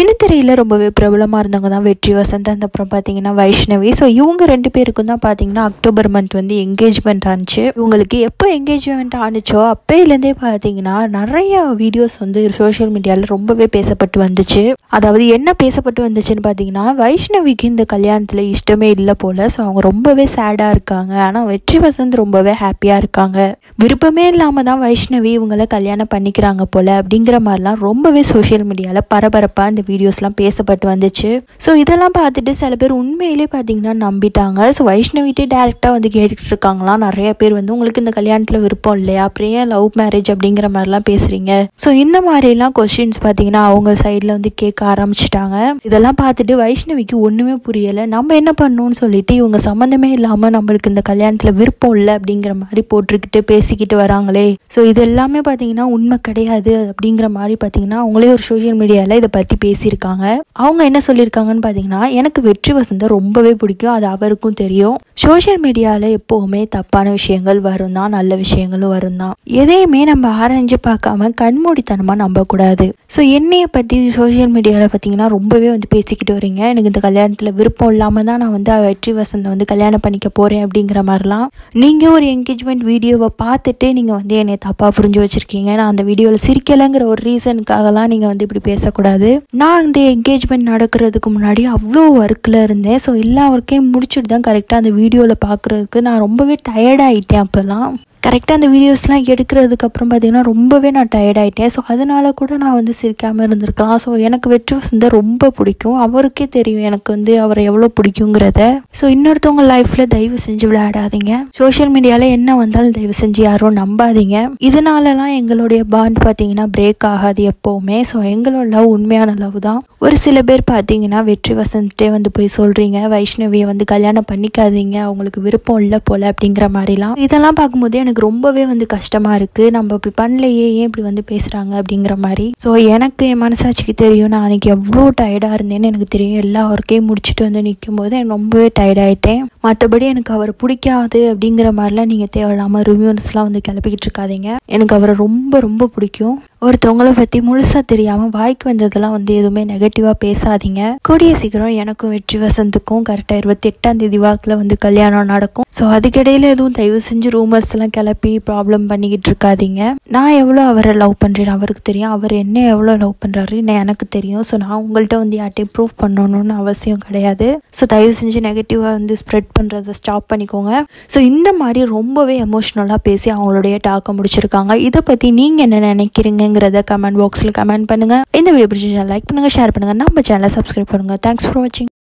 சின்னத்திரையில் ரொம்பவே பிரபலமாக இருந்தவங்க தான் வெற்றி வசந்த் அந்த அப்புறம் பார்த்தீங்கன்னா வைஷ்ணவி ஸோ இவங்க ரெண்டு பேருக்கும் தான் பார்த்தீங்கன்னா அக்டோபர் மந்த் வந்து என்கேஜ்மெண்ட் ஆனிச்சு இவங்களுக்கு எப்போ என்கேஜ்மெண்ட் ஆனிச்சோ அப்போலேருந்தே பார்த்தீங்கன்னா நிறைய வீடியோஸ் வந்து சோஷியல் மீடியாவில் ரொம்பவே பேசப்பட்டு வந்துச்சு அதாவது என்ன பேசப்பட்டு வந்துச்சுன்னு பார்த்தீங்கன்னா வைஷ்ணவிக்கு இந்த கல்யாணத்தில் இஷ்டமே இல்லை போல் ஸோ அவங்க ரொம்பவே சேடாக இருக்காங்க ஆனால் வெற்றி வசந்த் ரொம்பவே ஹாப்பியாக இருக்காங்க விருப்பமே இல்லாமல் தான் வைஷ்ணவி இவங்கள கல்யாணம் பண்ணிக்கிறாங்க போல் அப்படிங்கிற மாதிரிலாம் ரொம்பவே சோஷியல் மீடியாவில் பரபரப்பாக இந்த வீடியோஸ்லாம் பேசப்பட்டு வந்துச்சு ஸோ இதெல்லாம் பார்த்துட்டு சில பேர் உண்மையிலே பார்த்தீங்கன்னா நம்பிட்டாங்க ஸோ வைஷ்ணவிட்டே டேரெக்டாக வந்து கேட்டுக்கிட்டு இருக்காங்களாம் நிறைய பேர் வந்து உங்களுக்கு இந்த கல்யாணத்தில் விருப்பம் இல்லையா அப்புறம் ஏன் லவ் மேரேஜ் அப்படிங்கிற மாதிரிலாம் பேசுகிறீங்க ஸோ இந்த மாதிரிலாம் கொஸ்டின்ஸ் பார்த்தீங்கன்னா அவங்க சைடில் வந்து கேட்க ஆரம்பிச்சிட்டாங்க இதெல்லாம் பார்த்துட்டு வைஷ்ணவிக்கு ஒன்றுமே புரியலை நம்ம என்ன பண்ணணும்னு சொல்லிட்டு இவங்க சம்மந்தமே இல்லாமல் நம்மளுக்கு இந்த கல்யாணத்தில் விருப்பம் இல்லை அப்படிங்கிற மாதிரி போட்டிருக்கிட்டு பேசிக்கிட்டு வராங்களே ஸோ இது எல்லாமே பார்த்தீங்கன்னா உண்மை கிடையாது அப்படிங்கிற மாதிரி பார்த்தீங்கன்னா அவங்களே ஒரு சோஷியல் மீடியாவில் இதை பற்றி பேசியிருக்காங்க அவங்க என்ன சொல்லியிருக்காங்கன்னு பார்த்தீங்கன்னா எனக்கு வெற்றி வசந்த ரொம்பவே பிடிக்கும் அது அவருக்கும் தெரியும் சோஷியல் மீடியாவில் எப்போவுமே தப்பான விஷயங்கள் வரும் தான் நல்ல விஷயங்களும் வரும் தான் எதையுமே நம்ம ஆராய்ஞ்சு பார்க்காம கண்மூடித்தனமாக நம்பக்கூடாது ஸோ என்னையை பற்றி சோஷியல் மீடியாவில் பார்த்தீங்கன்னா ரொம்பவே வந்து பேசிக்கிட்டு வரீங்க எனக்கு இந்த கல்யாணத்தில் விருப்பம் இல்லாமல் தான் நான் வந்து வெற்றி வசந்தை வந்து கல்யாணம் பண்ணிக்க போகிறேன் அப்படிங்கிற மாதிரிலாம் நீங்கள் ஒரு என்கேஜ்மெண்ட் வீடியோவை பார்த்துட்டு நீங்கள் வந்து என்னை தப்பாக புரிஞ்சு வச்சுருக்கீங்க நான் அந்த வீடியோவில் சிரிக்கலைங்கிற ஒரு ரீசனுக்காகலாம் நீங்கள் வந்து இப்படி பேசக்கூடாது நான் இந்த என்கேஜ்மெண்ட் நடக்கிறதுக்கு முன்னாடி அவ்வளோ ஒர்க்கில் இருந்தேன் ஸோ எல்லா ஒர்க்கையும் முடிச்சுட்டு தான் கரெக்டாக அந்த வீடியோவில் பார்க்குறதுக்கு நான் ரொம்பவே டயர்டாகிட்டேன் அப்போல்லாம் கரெக்டாக அந்த வீடியோஸ்லாம் எடுக்கிறதுக்கு அப்புறம் பார்த்தீங்கன்னா ரொம்பவே நான் டயர்ட் ஆகிட்டேன் ஸோ அதனால கூட நான் வந்து சிரிக்காமல் இருந்திருக்கலாம் ஸோ எனக்கு வெற்றி வசந்த ரொம்ப பிடிக்கும் அவருக்கே தெரியும் எனக்கு வந்து அவரை எவ்வளோ பிடிக்குங்கிறத ஸோ இன்னொருத்தவங்க லைஃப்பில் தயவு செஞ்சு விளையாடாதீங்க சோஷியல் மீடியாவில் என்ன வந்தாலும் தயவு செஞ்சு யாரும் நம்பாதீங்க இதனாலலாம் எங்களுடைய பாண்ட் பார்த்தீங்கன்னா பிரேக் ஆகாது எப்போவுமே ஸோ எங்களோட லவ் உண்மையான லவ் தான் ஒரு சில பேர் பார்த்தீங்கன்னா வெற்றி வசந்தே வந்து போய் சொல்கிறீங்க வைஷ்ணவியை வந்து கல்யாணம் பண்ணிக்காதீங்க அவங்களுக்கு விருப்பம் இல்லை போல் அப்படிங்கிற மாதிரிலாம் இதெல்லாம் பார்க்கும்போது எனக்கு எனக்கு ரொம்பவே வந்து கஷ்டமாக இருக்குது நம்ம இப்படி பண்ணலையே ஏன் இப்படி வந்து பேசுகிறாங்க அப்படிங்கிற மாதிரி ஸோ எனக்கு என் மனசாட்சிக்கு தெரியும் நான் அன்றைக்கி எவ்வளோ டயர்டாக இருந்தேன்னு எனக்கு தெரியும் எல்லா ஒர்க்கையும் முடிச்சுட்டு வந்து நிற்கும் போது எனக்கு ரொம்பவே டயர்டாயிட்டேன் மற்றபடி எனக்கு அவரை பிடிக்காது அப்படிங்கிற மாதிரிலாம் நீங்கள் தேவையில்லாமல் ரிவ்யூஸ்லாம் வந்து கிளப்பிக்கிட்டு இருக்காதீங்க எனக்கு அவரை ரொம்ப ரொம்ப பிடிக்கும் ஒருத்தவங்கள பற்றி முழுசாக தெரியாமல் வாய்க்கு வந்ததெல்லாம் வந்து எதுவுமே நெகட்டிவாக பேசாதீங்க கூடிய சீக்கிரம் எனக்கும் வெற்றி வசந்துக்கும் கரெக்டாக இருபத்தி எட்டாம் தேதி வாக்கில் வந்து கல்யாணம் நடக்கும் ஸோ அதுக்கிடையில் எதுவும் தயவு செஞ்சு ரூமர்ஸ்லாம் கிளப்பி ப்ராப்ளம் பண்ணிக்கிட்டு இருக்காதீங்க நான் எவ்வளோ அவரை லவ் பண்ணுறேன் அவருக்கு தெரியும் அவர் என்ன எவ்வளோ லவ் பண்ணுறாரு எனக்கு தெரியும் ஸோ நான் உங்கள்கிட்ட வந்து யார்ட்டையும் ப்ரூவ் பண்ணணும்னு அவசியம் கிடையாது ஸோ தயவு செஞ்சு நெகட்டிவாக வந்து ஸ்ப்ரெட் பண்ணுறதை ஸ்டாப் பண்ணிக்கோங்க ஸோ இந்த மாதிரி ரொம்பவே எமோஷ்னலாக பேசி அவங்களுடைய டாக்க முடிச்சிருக்காங்க இதை பற்றி நீங்கள் என்ன நினைக்கிறீங்கிறத கமெண்ட் பாக்ஸில் கமெண்ட் பண்ணுங்கள் இந்த வீடியோ பிடிச்சி லைக் பண்ணுங்கள் ஷேர் பண்ணுங்கள் நம்ம சேனலை சப்ஸ்கிரைப் பண்ணுங்கள் தேங்க்ஸ் ஃபார் வாட்சிங்